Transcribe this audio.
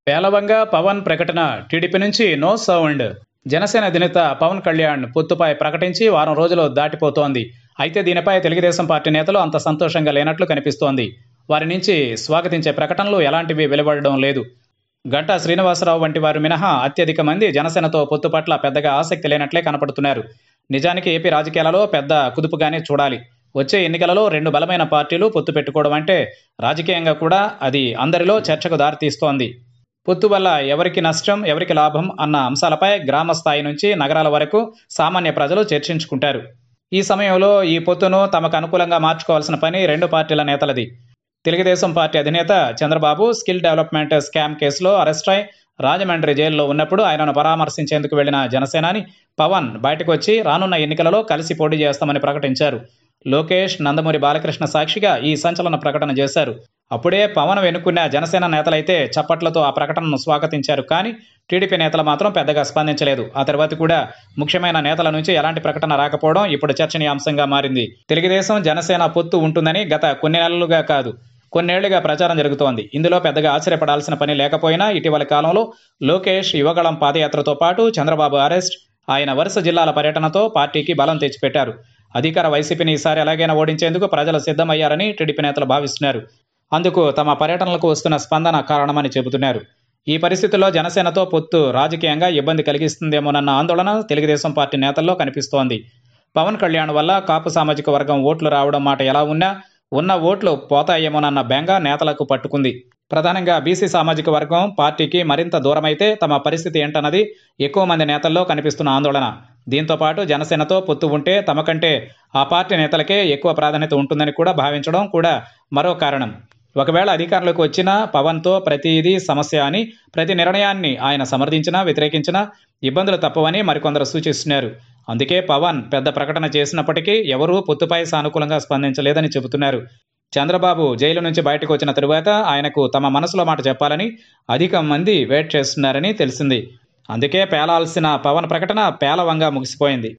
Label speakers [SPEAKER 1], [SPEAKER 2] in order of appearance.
[SPEAKER 1] పేలవంగా పవన్ ప్రకటన టీడీపీ నుంచి నో సౌండ్ జనసేన అధినేత పవన్ కళ్యాణ్ పొత్తుపై ప్రకటించి వారం రోజులు దాటిపోతోంది అయితే దీనిపై తెలుగుదేశం పార్టీ నేతలు అంత సంతోషంగా లేనట్లు కనిపిస్తోంది వారి నుంచి స్వాగతించే ప్రకటనలు ఎలాంటివి వెలువడడం లేదు గంటా శ్రీనివాసరావు వంటి వారు మినహా అత్యధిక మంది జనసేనతో పొత్తు పట్ల పెద్దగా ఆసక్తి లేనట్లే కనపడుతున్నారు నిజానికి ఏపీ రాజకీయాలలో పెద్ద కుదుపుగానే చూడాలి వచ్చే ఎన్నికలలో రెండు బలమైన పార్టీలు పొత్తు పెట్టుకోవడం అంటే రాజకీయంగా కూడా అది అందరిలో చర్చకు దారితీస్తోంది పొత్తు వల్ల ఎవరికి నష్టం ఎవరికి లాభం అన్న అంశాలపై గ్రామ స్థాయి నుంచి నగరాల వరకు సామాన్య ప్రజలు చర్చించుకుంటారు ఈ సమయంలో ఈ పొత్తును తమకు అనుకూలంగా మార్చుకోవాల్సిన పని రెండు పార్టీల నేతలది తెలుగుదేశం పార్టీ అధినేత చంద్రబాబు స్కిల్ డెవలప్మెంట్ స్కామ్ కేసులో అరెస్ట్ అయి రాజమండ్రి జైల్లో ఉన్నప్పుడు ఆయనను పరామర్శించేందుకు వెళ్లిన జనసేనాని పవన్ బయటకు వచ్చి రానున్న ఎన్నికలలో కలిసి పోటీ చేస్తామని ప్రకటించారు లోకేష్ నందమూరి బాలకృష్ణ సాక్షిగా ఈ సంచలన ప్రకటన చేశారు అప్పుడే పవన్ వెనుక్కున్న జనసేన నేతలైతే చప్పట్లతో ఆ ప్రకటనను స్వాగతించారు కానీ టీడీపీ నేతలు మాత్రం పెద్దగా స్పందించలేదు ఆ తర్వాత కూడా ముఖ్యమైన నేతల నుంచి ఎలాంటి ప్రకటన రాకపోవడం ఇప్పుడు చర్చనీయాంశంగా మారింది తెలుగుదేశం జనసేన పొత్తు ఉంటుందని గత కొన్ని నెలలుగా కాదు కొన్నేళ్లుగా ప్రచారం జరుగుతోంది ఇందులో పెద్దగా ఆశ్చర్యపడాల్సిన పని లేకపోయినా ఇటీవల కాలంలో లోకేష్ యువగళం పాదయాత్రతో పాటు చంద్రబాబు అరెస్ట్ ఆయన వరుస జిల్లాల పర్యటనతో పార్టీకి బలం తెచ్చిపెట్టారు అధికార వైసీపీని ఈసారి ఎలాగైనా ఓడించేందుకు ప్రజలు సిద్ధమయ్యారని టీడీపీ నేతలు భావిస్తున్నారు అందుకు తమ పర్యటనలకు వస్తున్న స్పందన కారణమని చెబుతున్నారు ఈ పరిస్థితుల్లో జనసేనతో పొత్తు రాజకీయంగా ఇబ్బంది కలిగిస్తుందేమోనన్న ఆందోళన తెలుగుదేశం పార్టీ నేతల్లో కనిపిస్తోంది పవన్ కళ్యాణ్ వల్ల కాపు సామాజిక వర్గం ఓట్లు రావడం మాట ఎలా ఉన్నా ఉన్న ఓట్లు పోతాయేమోనన్న బెంగ నేతలకు పట్టుకుంది ప్రధానంగా బీసీ సామాజిక వర్గం పార్టీకి మరింత దూరమైతే తమ పరిస్థితి ఏంటన్నది ఎక్కువ మంది నేతల్లో కనిపిస్తున్న ఆందోళన దీంతో పాటు జనసేనతో పొత్తు ఉంటే తమ కంటే ఆ పార్టీ నేతలకే ఎక్కువ ప్రాధాన్యత ఉంటుందని కూడా భావించడం కూడా మరో కారణం ఒకవేళ అధికారంలోకి వచ్చినా పవన్తో ప్రతిదీ సమస్య అని ప్రతి నిర్ణయాన్ని ఆయన సమర్థించినా వ్యతిరేకించినా ఇబ్బందులు తప్పవని మరికొందరు సూచిస్తున్నారు అందుకే పవన్ పెద్ద ప్రకటన చేసినప్పటికీ ఎవరూ పొత్తుపై సానుకూలంగా స్పందించలేదని చెబుతున్నారు చంద్రబాబు జైలు నుంచి బయటకు వచ్చిన తరువాత ఆయనకు తమ మనసులో మాట చెప్పాలని అధిక మంది వెయిట్ చేస్తున్నారని తెలిసింది అందుకే పేలాల్సిన పవన్ ప్రకటన పేలవంగా ముగిసిపోయింది